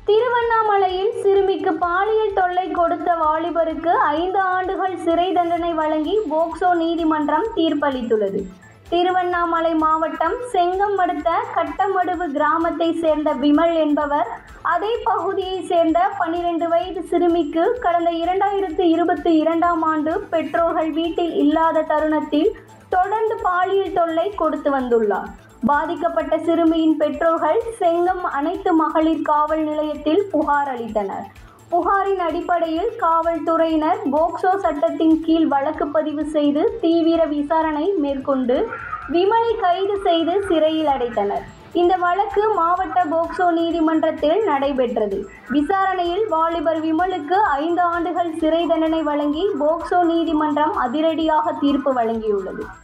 திருவண்ணாமலையில் சிறுமிக்கு பாலியல் தொல்லை கொடுத்த வாலிபருக்கு ஐந்து ஆண்டுகள் சிறை தண்டனை வழங்கி போக்சோ நீதிமன்றம் தீர்ப்பளித்துள்ளது திருவண்ணாமலை மாவட்டம் செங்கம் அடுத்த கட்டமடுவு கிராமத்தை சேர்ந்த விமல் என்பவர் அதே பகுதியை சேர்ந்த பன்னிரண்டு வயது சிறுமிக்கு கடந்த இரண்டாயிரத்து இருபத்தி இரண்டாம் ஆண்டு பெற்றோர்கள் வீட்டில் இல்லாத தருணத்தில் தொடர்ந்து பாலியல் தொல்லை கொடுத்து வந்துள்ளார் பாதிக்கப்பட்ட சிறுமியின் பெற்றோர்கள் செங்கம் அனைத்து மகளிர் காவல் நிலையத்தில் புகார் அளித்தனர் புகாரின் அடிப்படையில் காவல்துறையினர் போக்சோ சட்டத்தின் கீழ் வழக்கு பதிவு செய்து தீவிர விசாரணை மேற்கொண்டு விமலை கைது செய்து சிறையில் அடைத்தனர் இந்த வழக்கு மாவட்ட போக்சோ நீதிமன்றத்தில் நடைபெற்றது விசாரணையில் வாலிபர் விமலுக்கு ஐந்து ஆண்டுகள் சிறை தண்டனை வழங்கி போக்சோ நீதிமன்றம் அதிரடியாக தீர்ப்பு வழங்கியுள்ளது